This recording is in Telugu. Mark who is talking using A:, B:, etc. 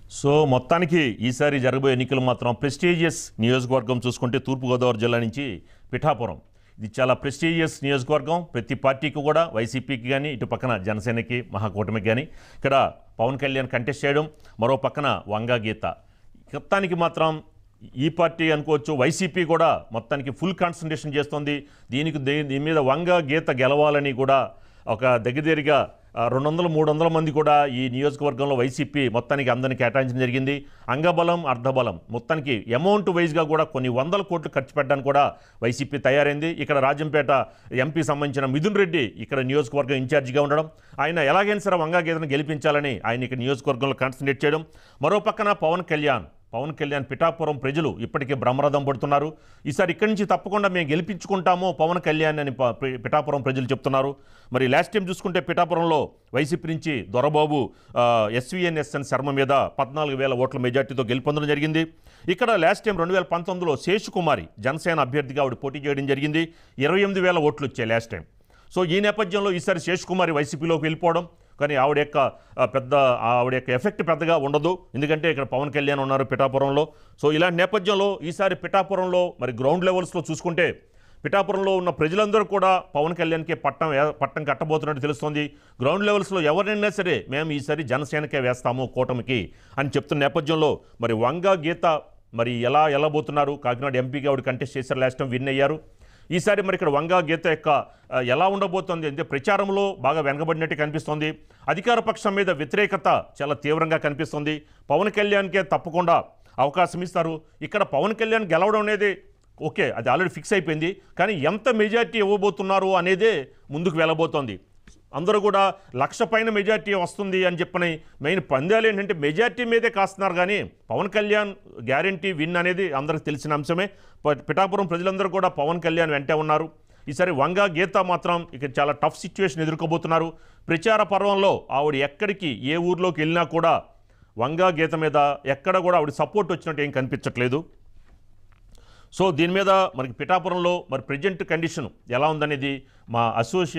A: సో మొత్తానికి ఈసారి జరగబోయే ఎన్నికలు మాత్రం ప్రెస్టీజియస్ నియోజకవర్గం చూసుకుంటే తూర్పుగోదావరి జిల్లా నుంచి పిఠాపురం ఇది చాలా ప్రెస్టీజియస్ నియోజకవర్గం ప్రతి పార్టీకి కూడా వైసీపీకి కానీ ఇటు పక్కన జనసేనకి మహాకూటమికి కానీ ఇక్కడ పవన్ కళ్యాణ్ కంటెస్ట్ చేయడం మరో పక్కన వంగా గీత మొత్తానికి మాత్రం ఈ పార్టీ అనుకోవచ్చు వైసీపీ కూడా మొత్తానికి ఫుల్ కాన్సన్ట్రేషన్ చేస్తుంది దీనికి దీ- దీని మీద వంగ గీత గెలవాలని కూడా ఒక దగ్గర దగ్గరగా ఆ, రెండు వందల మూడు వందల మంది కూడా ఈ నియోజకవర్గంలో వైసీపీ మొత్తానికి అందరినీ కేటాయించడం జరిగింది అంగబలం అర్ధబలం మొత్తానికి అమౌంట్ వైజ్గా కూడా కొన్ని వందల కోట్లు ఖర్చు పెట్టడానికి కూడా వైసీపీ తయారైంది ఇక్కడ రాజంపేట ఎంపీ సంబంధించిన మిథున్ రెడ్డి ఇక్కడ నియోజకవర్గం ఇన్ఛార్జిగా ఉండడం ఆయన ఎలాగైనా సరే వంగా గీతను గెలిపించాలని ఆయన ఇక్కడ నియోజకవర్గంలో కాన్సన్ట్రేట్ చేయడం మరో పక్కన పవన్ కళ్యాణ్ పవన్ కళ్యాణ్ పిఠాపురం ప్రజలు ఇప్పటికే బ్రహ్మరథం పడుతున్నారు ఈసారి ఇక్కడి నుంచి తప్పకుండా మేము గెలిపించుకుంటాము పవన్ కళ్యాణ్ అని ప- పి- పిఠాపురం ప్రజలు చెప్తున్నారు మరి లాస్ట్ టైం చూసుకుంటే పిఠాపురంలో వైసీపీ నుంచి దొరబాబు ఎస్వీఎన్ఎస్ఎన్ శర్మ మీద పద్నాలుగు వేల ఓట్ల మెజార్టీతో గెలుపొందడం జరిగింది ఇక్కడ లాస్ట్ టైం రెండు వేల పంతొమ్మిదిలో శేషుకుమారి జనసేన అభ్యర్థిగా ఆవిడ పోటీ చేయడం జరిగింది ఇరవై ఎనిమిది వేల ఓట్లు వచ్చాయి లాస్ట్ టైం సో ఈ నేపథ్యంలో ఈసారి శేషకుమారి వైసీపీలోకి వెళ్ళిపోవడం కానీ ఆవిడ యొక్క ఆ, పెద్ద ఆవిడ యొక్క ఎఫెక్ట్ పెద్దగా ఉండదు ఎందుకంటే ఇక్కడ పవన్ కళ్యాణ్ ఉన్నారు పిఠాపురంలో సో ఇలాంటి నేపథ్యంలో ఈసారి పిఠాపురంలో మరి గ్రౌండ్ లెవెల్స్లో చూసుకుంటే పిఠాపురంలో ఉన్న ప్రజలందరూ కూడా పవన్ కళ్యాణ్కి పట్టం వే- పట్టం కట్టబోతున్నట్టు తెలుస్తోంది గ్రౌండ్ లెవెల్స్లో ఎవరైనా సరే మేము ఈసారి జనసేనకే వేస్తాము కూటమికి అని చెప్తున్న నేపథ్యంలో మరి వంగ గీత మరి ఎలా ఎలా పోతున్నారు కాకినాడ ఎంపీగా ఆవిడ కంటెస్ట్ చేశారు లాస్ట్ టైం విన్ అయ్యారు ఈసారి మరి ఇక్కడ వంగా గీత యొక్క ఆ, ఎలా ఉండబోతోంది అంటే ప్రచారంలో బాగా వెనకబడినట్టు కనిపిస్తోంది అధికార పక్షం మీద వ్యతిరేకత చాలా తీవ్రంగా కనిపిస్తుంది పవన్ కళ్యాణ్కే తప్పకుండా అవకాశం ఇస్తారు ఇక్కడ పవన్ కళ్యాణ్ గెలవడం అనేది ఓకే అది ఆల్రెడీ ఫిక్స్ అయిపోయింది కానీ ఎంత మెజార్టీ ఇవ్వబోతున్నారు అనేదే ముందుకు వెళ్ళబోతోంది అందరూ కూడా లక్ష పైన మెజార్టీ వస్తుంది అని చెప్పని మెయిన్ పందాలు ఏంటంటే మెజార్టీ మీదే కాస్తున్నారు కానీ పవన్ కళ్యాణ్ గ్యారంటీ విన్ అనేది అందరికి తెలిసిన అంశమే ప- పిఠాపురం ప్రజలందరూ కూడా పవన్ కళ్యాణ్ వెంటే ఉన్నారు ఈసారి వంగా గీత మాత్రం ఇక చాలా టఫ్ సిచ్యువేషన్ ఎదుర్కోబోతున్నారు ప్రచార పర్వంలో ఆవిడ ఎక్కడికి ఏ ఊర్లోకి వెళ్ళినా కూడా వంగా గీత మీద ఎక్కడ కూడా ఆవిడ సపోర్ట్ వచ్చినట్టు ఏం కనిపించట్లేదు సో దీని మీద మనకి పిఠాపురంలో మరి ప్రజెంట్ కండిషన్ ఎలా ఉందనేది మా అసోసియేట్